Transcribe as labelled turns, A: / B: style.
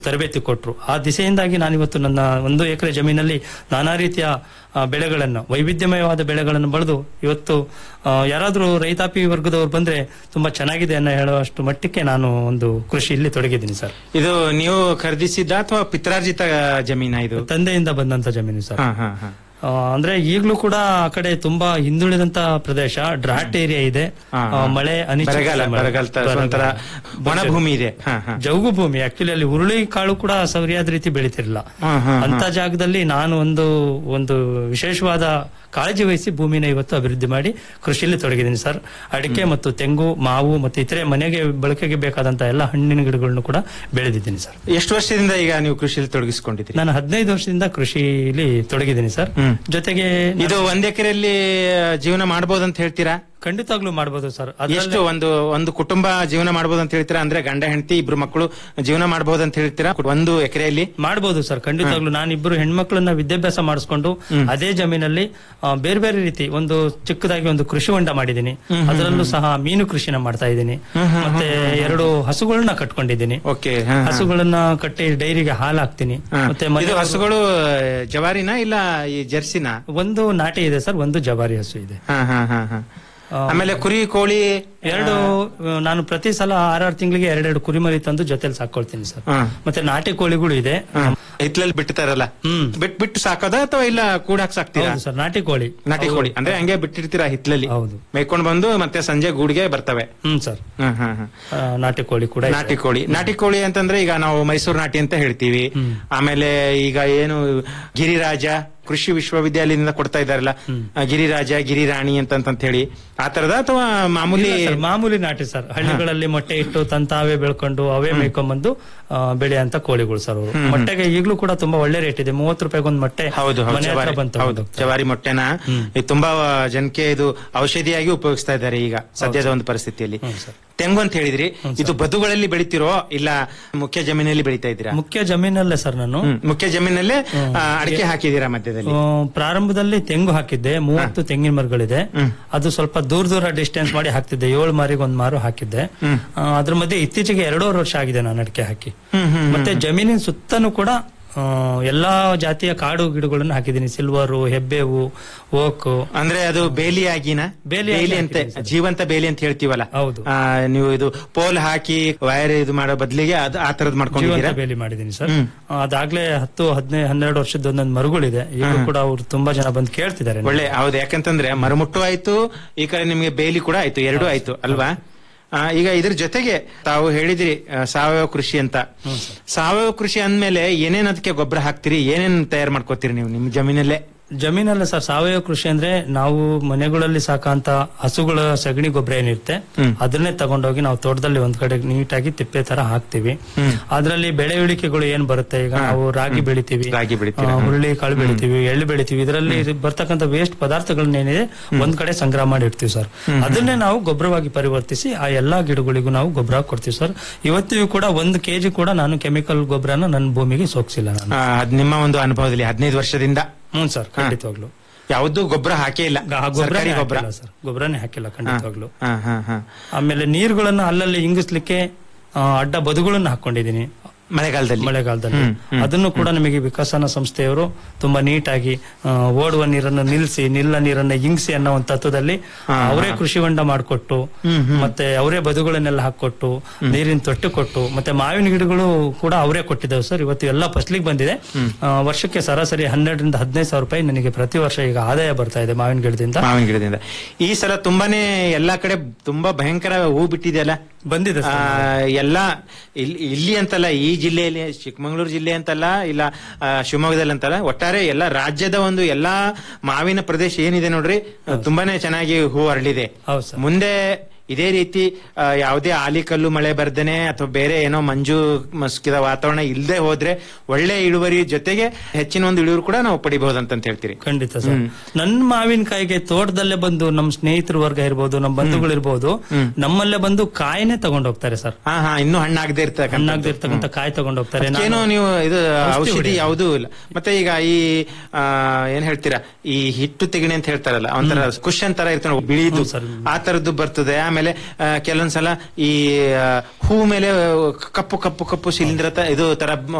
A: ತರಬೇತಿ ಕೊಟ್ಟರು ಆ ದಿಸೆಯಿಂದಾಗಿ ನಾನಿವತ್ತು ನನ್ನ ಒಂದು ಎಕರೆ ಜಮೀನಲ್ಲಿ ನಾನಾ ರೀತಿಯ ಆ, ಬೆಳೆಗಳನ್ನು ವೈವಿಧ್ಯಮಯವಾದ ಬೆಳೆಗಳನ್ನು ಬೆಳೆದು ಇವತ್ತು ಆ, ಯಾರಾದ್ರೂ ರೈತಾಪಿ ವರ್ಗದವರು ಬಂದ್ರೆ ತುಂಬಾ ಚೆನ್ನಾಗಿದೆ ಅನ್ನೋ ಹೇಳುವಷ್ಟು ಮಟ್ಟಕ್ಕೆ ನಾನು ಒಂದು ಕೃಷಿಯಲ್ಲಿ ತೊಡಗಿದ್ದೀನಿ ಸರ್
B: ಇದು ನೀವು ಖರೀದಿಸಿದ್ದ ಅಥವಾ ಪಿತ್ರಾರ್ಜಿತ ಜಮೀನ ಇದು
A: ತಂದೆಯಿಂದ ಬಂದಂತ ಜಮೀನು ಸರ್
B: ಹಾ ಹಾ ಹಾ
A: ಆ, ಅಂದ್ರೆ ಈಗಲೂ ಕೂಡ ಆ ಕಡೆ ತುಂಬಾ ಹಿಂದುಳಿದಂತ ಪ್ರದೇಶ ಡ್ರಾಟ್ ಏರಿಯಾ ಇದೆ
B: ಹಾ,
A: ಆ,
B: ಹಾ.
A: ಮಳೆ ಅನಿಶ್ಚಿತ
B: ಬರಗಾಲ
A: ಮಳೆ.
B: ಬರಗಾಲ ತ- ಒಂಥರ ಒಣ ಭೂಮಿ ಇದೆ ಹಾ ಹಾ
A: ಜೌಗು ಭೂಮಿ ಆಕ್ಚುಲಿ ಅಲ್ಲಿ ಹುರುಳಿ ಕಾಳು ಕೂಡ ಸರಿಯಾದ ರೀತಿ ಬೆಳಿತಿರ್ಲಿಲ್ಲ
B: ಹಾ, ಹಾ,
A: ಅಂತ ಜಾಗದಲ್ಲಿ ನಾನು ಒಂದು ಒಂದು ವಿಶೇಷವಾದ ಕಾಳಜಿ ವಹಿಸಿ ಭೂಮಿನ ಇವತ್ತು ಅಭಿವೃದ್ಧಿ ಮಾಡಿ ಕೃಷಿಯಲ್ಲಿ ತೊಡಗಿದ್ದೀನಿ ಸರ್ ಅಡಿಕೆ ಮತ್ತು ತೆಂಗು ಮಾವು ಮತ್ತು ಇತರೆ ಮನೆಗೆ ಬಳಕೆಗೆ ಬೇಕಾದಂತ ಎಲ್ಲ ಹಣ್ಣಿನ ಗಿಡಗಳನ್ನು ಕೂಡ ಬೆಳೆದಿದ್ದೀನಿ ಸರ್
B: ಎಷ್ಟು ವರ್ಷದಿಂದ ಈಗ ನೀವು ಕೃಷಿಯಲ್ಲಿ ತೊಡಗಿಸಿಕೊಂಡಿದ್ದೀರಿ
A: ನಾನು ಹದಿನೈದು ವರ್ಷದಿಂದ ಕೃಷಿಲಿ ತೊಡಗಿದ್ದೀನಿ ಸರ್
B: ಹ್ಮ್.
A: ಜೊತೆಗೆ
B: ಇದು ಒಂದ್ ಎಕರೆಯಲ್ಲಿ ಜೀವನ ಮಾಡಬಹುದಂತ ಹೇಳ್ತೀರಾ
A: ಖಂಡಿತವಾಗ್ಲೂ ಮಾಡಬಹುದು ಸರ್
B: ಎಷ್ಟು ಒಂದು ಒಂದು ಕುಟುಂಬ ಜೀವನ ಮಾಡಬಹುದು ಅಂತ ಹೇಳ್ತೀರಾ ಅಂದ್ರೆ ಗಂಡ ಹೆಂಡತಿ ಇಬ್ರು ಮಕ್ಕಳು ಜೀವನ ಮಾಡಬಹುದು ಅಂತ ಹೇಳ್ತೀರಾ ಒಂದು ಎಕರೆಯಲ್ಲಿ
A: ಮಾಡಬಹುದು ಸರ್ ಖಂಡಿತವಾಗ್ಲೂ ನಾನು ಇಬ್ಬರು ಹೆಣ್ಮಕ್ಳನ್ನ ವಿದ್ಯಾಭ್ಯಾಸ ಮಾಡಿಸ್ಕೊಂಡು ಅದೇ ಜಮೀನಲ್ಲಿ ಆ, ಬೇರೆ ಬೇರೆ ರೀತಿ ಒಂದು ಚಿಕ್ಕದಾಗಿ ಒಂದು ಕೃಷಿ ಹೊಂಡ ಮಾಡಿದ್ದೀನಿ ಅದರಲ್ಲೂ ಸಹ ಮೀನು ಕೃಷಿನ ಮಾಡ್ತಾ ಇದ್ದೀನಿ ಮತ್ತೆ ಎರಡು ಹಸುಗಳನ್ನ ಕಟ್ಕೊಂಡಿದ್ದೀನಿ
B: ಓಕೆ
A: ಹಸುಗಳನ್ನ ಕಟ್ಟಿ ಡೈರಿಗೆ ಹಾಲು ಹಾಕ್ತೀನಿ ಮತ್ತೆ
B: ಇದು
A: ಮನೆ
B: ಹಸುಗಳು ಜವಾರಿನ ಇಲ್ಲ ಈ ಜರ್ಸಿನ
A: ಒಂದು ನಾಟಿ ಇದೆ ಸರ್ ಒಂದು ಜವಾರಿ ಹಸು ಇದೆ
B: ಹಾ ಹಾ ಹಾ ಹಾ ಆಮೇಲೆ ಕುರಿ ಕೋಳಿ
A: ಎರಡು ಆ, ನಾನು ಪ್ರತಿ ಸಲ ಆರಾರು ತಿಂಗಳಿಗೆ ಎರಡೆರಡು ಕುರಿಮರಿ ತಂದು ಜೊತೆಲಿ ಸಾಕೊಳ್ತೀನಿ ಸರ್
B: ಹಾ.
A: ಮತ್ತೆ ನಾಟಿ ಕೋಳಿಗಳು ಇದೆ
B: ಹಿತ್ಲಲ್ಲಿ ಬಿಡ್ತಾರಲ್ಲ
A: ಹ್ಮ್.
B: ಬಿಟ್ ಬಿಟ್ಟು ಸಾಕೋದ ಅಥವಾ ಇಲ್ಲ ಕೂಡಾಕ್ ಸಾಕ್ತೀರಾ
A: ಹೌದು ಸರ್ ನಾಟಿ ಕೋಳಿ
B: ನಾಟಿ ಕೋಳಿ ಅಂದ್ರೆ ಹಂಗೆ ಬಿಟ್ಟಿರ್ತೀರಾ ಹಿತ್ಲಲ್ಲಿ
A: ಹೌದು
B: ಮೇಯ್ಕೊಂಡ್ ಬಂದು ಮತ್ತೆ ಸಂಜೆ ಗೂಡಿಗೆ ಬರ್ತವೆ
A: ಹ್ಮ್ ಸರ್
B: ಹ್ಮ್ ಹ್ಮ್ ಹ್ಮ್
A: ಆ, ನಾಟಿ ಕೋಳಿ ಕೂಡ ಇದೆ.
B: ನಾಟಿ ಕೋಳಿ ನಾಟಿ ಕೋಳಿ ಅಂತಂದ್ರೆ ಈಗ ನಾವು ಮೈಸೂರು ನಾಟಿ ಅಂತ ಹೇಳ್ತೀವಿ ಆಮೇಲೆ ಈಗ ಏನು ಗಿರಿರಾಜ ಕೃಷಿ ವಿಶ್ವವಿದ್ಯಾಲಯದಿಂದ ಕೊಡ್ತಾ ಇದಾರಲ್ಲ ಆ, ಗಿರಿರಾಜ ಗಿರಿರಾಣಿ ಅಂತ ಅಂತ ಹೇಳಿ ಆ ತರದ ಅಥವಾ ಮಾಮೂಲಿ
A: ಇಲ್ಲ ಸರ್, ಮಾಮೂಲಿ ನಾಟಿ ಸರ್ ಹಳ್ಳಿಗಳಲ್ಲಿ ಮೊಟ್ಟೆ ಇಟ್ಟು ತಂತಾವೇ ಬೆಳ್ಕೊಂಡು ಅವೇ ಮೇಯ್ಕೊಂಡ್ಬಂದು ಆ, ಬೆಳೆಯಂತ ಕೋಳಿಗಳು ಸರ್ ಅವರು ಮೊಟ್ಟೆಗೆ ಈಗಲೂ ಕೂಡ ತುಂಬಾ ಒಳ್ಳೆ ರೇಟ್ ಇದೆ ಮೂವತ್ತು ರೂಪಾಯಿಗೆ ಒಂದು ಮೊಟ್ಟೆ
B: ಹೌದು ಹೌದು
A: ಮನೆ ಹತ್ರ
B: ಜವಾರಿ
A: ಬಂತು
B: ಹೌದು ಜವಾರಿ ಮೊಟ್ಟೆನ ಇದು ತುಂಬಾ ಜನಕ್ಕೆ ಇದು ಔಷಧಿಯಾಗಿ ಉಪಯೋಗಿಸ್ತಾ ಇದ್ದಾರೆ ಈಗ ಸದ್ಯದ ಒಂದು ಪರಿಸ್ಥಿತಿಯಲ್ಲಿ ತೆಂಗು ಅಂತ ಹೇಳಿದ್ರಿ ಇದು ಬದುಗಳಲ್ಲಿ ಬೆಳಿತಿರೋ ಇಲ್ಲ ಮುಖ್ಯ ಜಮೀನಲ್ಲಿ ಬೆಳಿತಾ ಇದ್ದೀರಾ
A: ಮುಖ್ಯ ಜಮೀನಲ್ಲೇ ಸರ್ ನಾನು
B: ಹ್ಮ್. ಮುಖ್ಯ ಜಮೀನಲ್ಲೇ ಆ, ಅಡಿಕೆ ಹಾಕಿದೀರಾ ಮಧ್ಯದಲ್ಲಿ
A: ಆ, ಪ್ರಾರಂಭದಲ್ಲಿ ತೆಂಗು ಹಾಕಿದ್ದೆ ಮೂವತ್ತು ತೆಂಗಿನ ಮರಗಳಿದೆ ಅದು ಸ್ವಲ್ಪ ದೂರ ದೂರ ಡಿಸ್ಟೆನ್ಸ್ ಮಾಡಿ ಹಾಕ್ತಿದ್ದೆ ಏಳು ಮಾರಿಗೆ ಒಂದ್ ಮಾರು ಹಾಕಿದ್ದೆ ಆ, ಅದ್ರ ಮಧ್ಯೆ ಇತ್ತೀಚೆಗೆ ಎರಡೂವರೆ ವರ್ಷ ಆಗಿದೆ ನಾನು ಅಡಿಕೆ ಹಾಕಿ ಮತ್ತೆ ಜಮೀನಿನ ಸುತ್ತನೂ ಕೂಡ ಆ, ಎಲ್ಲಾ ಜಾತಿಯ ಕಾಡು ಗಿಡಗಳನ್ನು ಹಾಕಿದ್ದೀನಿ ಸಿಲ್ವರು ಹೆಬ್ಬೇವು ಓಕು
B: ಅಂದ್ರೆ ಅದು ಬೇಲಿಯಾಗಿನ
A: ಬೇಲಿ
B: ಬೇಲಿ
A: ಆಗಿ
B: ಅಂತ
A: ಹಾಕಿದ್ದೀವಿ
B: ಜೀವಂತ ಬೇಲಿ ಅಂತ ಹೇಳ್ತೀವಲ್ಲ
A: ಹೌದು.
B: ಆ, ನೀವು ಇದು ಪೋಲ್ ಹಾಕಿ ವೈರ್ ಇದು ಮಾಡೋ ಬದಲಿಗೆ ಅದು ಆ ತರದ್
A: ಜೀವಂತ
B: ಮಾಡ್ಕೊಂಡಿದ್ದೀರಾ
A: ಬೇಲಿ ಮಾಡಿದ್ದೀನಿ ಸರ್ ಆ, ಅದಾಗ್ಲೇ ಹತ್ತು ಹದಿನೈದು ಹನ್ನೆರಡು ವರ್ಷದ ಒಂದೊಂದು ಮರುಗಳಿದೆ ಈಗ ಕೂಡ ಅವ್ರು ತುಂಬಾ ಜನ ಬಂದು ಕೇಳ್ತಿದ್ದಾರೆ
B: ಒಳ್ಳೆ ಹೌದು ಯಾಕಂತಂದ್ರೆ ಮರಮುಟ್ಟು ಆಯ್ತು ಈ ಕಡೆ ನಿಮಗೆ ಬೇಲಿ ಕೂಡ ಆಯ್ತು ಎರಡು ಆಯ್ತು ಅಲ್ವಾ ಆ, ಈಗ ಇದ್ರ ಜೊತೆಗೆ ತಾವು ಹೇಳಿದಿರಿ ಆ, ಸಾವಯವ ಕೃಷಿ ಅಂತ ಸಾವಯವ ಕೃಷಿ ಅಂದ್ಮೇಲೆ ಏನೇನ್ ಅದಕ್ಕೆ ಗೊಬ್ಬರ ಹಾಕ್ತಿರಿ ಏನೇನ್ ತಯಾರು ಮಾಡ್ಕೋತೀರಿ ನೀವು ನಿಮ್ ಜಮೀನಲ್ಲೇ
A: ಜಮೀನಲ್ಲ ಸರ್ ಸಾವಯವ ಕೃಷಿ ಅಂದ್ರೆ ನಾವು ಮನೆಗಳಲ್ಲಿ ಸಾಕಂತ ಹಸುಗಳ ಸಗಣಿ ಗೊಬ್ಬರ ಏನಿರುತ್ತೆ ಅದನ್ನೇ ತಗೊಂಡೋಗಿ ನಾವು ತೋಟದಲ್ಲಿ ಒಂದ್ ಕಡೆ ನೀಟಾಗಿ ತಿಪ್ಪೆ ತರ ಹಾಕ್ತಿವಿ ಅದರಲ್ಲಿ ಬೆಳೆ ಇಳಿಕೆಗಳು ಏನ್ ಬರುತ್ತೆ ಈಗ ನಾವು ರಾಗಿ ಬೆಳಿತೀವಿ
B: ರಾಗಿ ಬೆಳಿತೀರಾ?
A: ಆ, ಹುರುಳಿ ಕಾಳು ಬೆಳಿತೀವಿ ಎಳ್ಳು ಬೆಳಿತೀವಿ ಇದರಲ್ಲಿ ಬರ್ತಕ್ಕಂಥ ವೇಸ್ಟ್ ಪದಾರ್ಥಗಳನ್ನೇನಿದೆ ಒಂದ್ ಕಡೆ ಸಂಗ್ರಹ ಮಾಡಿ ಇಡ್ತೀವಿ ಸರ್ ಅದನ್ನೇ ನಾವು ಗೊಬ್ಬರವಾಗಿ ಪರಿವರ್ತಿಸಿ ಆ ಎಲ್ಲಾ ಗಿಡಗಳಿಗೂ ನಾವು ಗೊಬ್ಬರ ಕೊಡ್ತೀವಿ ಸರ್ ಇವತ್ತಿಗೂ ಕೂಡ ಒಂದು ಕೆಜಿ ಕೂಡ ನಾನು ಕೆಮಿಕಲ್ ಗೊಬ್ಬರನ ನನ್ನ ಭೂಮಿಗೆ ಸೋಕ್ಸಿಲ್ಲ ನಾನು
B: ಆ, ಅದ್ ನಿಮ್ಮ ಒಂದು ಅನುಭವದಲ್ಲಿ ಹದಿನೈದು ವರ್ಷದಿಂದ
A: ಹ್ಞೂ ಸರ್ ಖಂಡಿತವಾಗ್ಲು
B: ಯಾವ್ದು ಗೊಬ್ಬರ ಹಾಕೇ ಇಲ್ಲ
A: ಆ ಗೊಬ್ಬರನೇ
B: ಸರ್ಕಾರಿ ಗೊಬ್ಬರ
A: ಹಾಕಿಲ್ಲ ಸರ್ ಗೊಬ್ಬರನೇ ಹಾಕಿಲ್ಲ ಖಂಡಿತವಾಗ್ಲು
B: ಹಾ ಹಾ ಹಾ
A: ಆಮೇಲೆ ನೀರುಗಳನ್ನ ಅಲ್ಲಲ್ಲಿ ಇಂಗಿಸ್ಲಿಕ್ಕೆ ಆ, ಅಡ್ಡ ಬದುಗಳನ್ನ ಹಾಕೊಂಡಿದೀನಿ
B: ಮಳೆಗಾಲದಲ್ಲಿ
A: ಮಳೆಗಾಲದಲ್ಲಿ ಅದನ್ನು ಕೂಡ ನಮಗೆ ವಿಕಸನ ಸಂಸ್ಥೆಯವರು ತುಂಬಾ ನೀಟಾಗಿ ಆ, ಓಡುವ ನೀರನ್ನು ನಿಲ್ಲಿಸಿ ನಿಲ್ಲ ನೀರನ್ನ ಇಂಗಿಸಿ ಅನ್ನೋ ಒಂದು ತತ್ವದಲ್ಲಿ ಅವರೇ ಕೃಷಿ ಹೊಂಡ ಮಾಡಿಕೊಟ್ಟು ಮತ್ತೆ ಅವರೇ ಬದುಗಳನ್ನೆಲ್ಲ ಹಾಕೊಟ್ಟು ನೀರಿನ ತೊಟ್ಟು ಕೊಟ್ಟು ಮತ್ತೆ ಮಾವಿನ ಗಿಡಗಳು ಕೂಡ ಅವರೇ ಕೊಟ್ಟಿದ್ದೇವೆ ಸರ್ ಇವತ್ತು ಎಲ್ಲ ಫಸ್ಲಿಗೆ ಬಂದಿದೆ ಆ, ವರ್ಷಕ್ಕೆ ಸರಾಸರಿ ಹನ್ನೆರಡರಿಂದ ಹದಿನೈದು ಸಾವಿರ ರೂಪಾಯಿ ನನಗೆ ಪ್ರತಿ ವರ್ಷ ಈಗ ಆದಾಯ ಬರ್ತಾ ಇದೆ ಮಾವಿನ ಗಿಡದಿಂದ
B: ಮಾವಿನ ಗಿಡದಿಂದ ಈ ಸಲ ತುಂಬಾನೇ ಎಲ್ಲಾ ಕಡೆ ತುಂಬಾ ಭಯಂಕರ ಹೂ ಬಿಟ್ಟಿದೆಯಲ್ಲ
A: ಬಂದಿದೆ
B: ಆ,
A: ಸರ್
B: ಎಲ್ಲ ಇಲ್ಲಿ ಇಲ್ಲಿ ಅಂತಲ್ಲ ಈ ಜಿಲ್ಲೆಯಲ್ಲಿ ಚಿಕ್ಕಮಗಳೂರು ಜಿಲ್ಲೆ ಅಂತಲ್ಲ ಇಲ್ಲ ಆ, ಶಿವಮೊಗ್ಗದಲ್ಲಿ ಅಂತಲ್ಲ ಒಟ್ಟಾರೆ ಎಲ್ಲ ರಾಜ್ಯದ ಒಂದು ಎಲ್ಲಾ ಮಾವಿನ ಪ್ರದೇಶ ಏನಿದೆ ನೋಡ್ರಿ ತುಂಬಾನೇ ಚೆನ್ನಾಗಿ ಹೂ ಅರಳಿದೆ
A: ಹೌದು ಸರ್
B: ಮುಂದೆ ಇದೇ ರೀತಿ ಆ, ಯಾವುದೇ ಆಲಿಕಲ್ಲು ಮಳೆ ಬರ್ದೇನೆ ಅಥವಾ ಬೇರೆ ಏನೋ ಮಂಜು ಮಸ್ಕಿದ ವಾತಾವರಣ ಇಲ್ಲದೆ ಹೋದ್ರೆ ಒಳ್ಳೆ ಇಳುವರಿ ಜೊತೆಗೆ ಹೆಚ್ಚಿನ ಒಂದು ಇಳುವರಿ ಕೂಡ ನಾವು ಪಡಿಬಹುದಂತ ಹೇಳ್ತೀರಿ
A: ಖಂಡಿತ ಸರ್ ನನ್ನ ಮಾವಿನಕಾಯಿಗೆ ತೋಟದಲ್ಲೇ ಬಂದು ನಮ್ಮ ಸ್ನೇಹಿತರ ವರ್ಗ ಇರ್ಬೋದು ನಮ್ಮ ಬಂಧುಗಳು ಇರ್ಬೋದು ನಮ್ಮಲ್ಲೇ ಬಂದು ಕಾಯಿನೇ ತಗೊಂಡ್ ಹೋಗ್ತಾರೆ ಸರ್
B: ಹಾ ಹಾ ಇನ್ನೂ ಹಣ್ಣಾಗದೆ ಇರ್ತಕ್ಕಂಥ
A: ಹಣ್ಣಾಗ್ದಿರ್ತಕ್ಕಂಥ ಕಾಯಿ ತಗೊಂಡ್ ಹೋಗ್ತಾರೆ
B: ಏನೋ
A: ನಾನು-
B: ನೀವು ಇದು
A: ಔಷಧಿ
B: ಔಷಧಿ ಯಾವುದೂ ಇಲ್ಲ ಮತ್ತೆ ಈಗ ಈ ಆ, ಏನ್ ಹೇಳ್ತೀರಾ ಈ ಹಿಟ್ಟು ತೆಗಿಣಿ ಅಂತ ಹೇಳ್ತಾರಲ್ಲ ಒಂಥರ ಕುಶನ್ ತರ ಇರ್ತಾನೆ ಬಿಳಿದು
A: ಹ್ಮ್ ಸರ್.
B: ಆ ತರದ್ದು ಬರ್ತದೆ ಆಮೇಲೆ ಆಮೇಲೆ ಆ, ಕೆಲವೊಂದ್ಸಲ ಈ ಆ, ಹೂ ಮೇಲೆ ಕಪ್ಪು ಕಪ್ಪು ಕಪ್ಪು ಶಿಲೀಂಧ್ರ ತ- ಇದು ತರ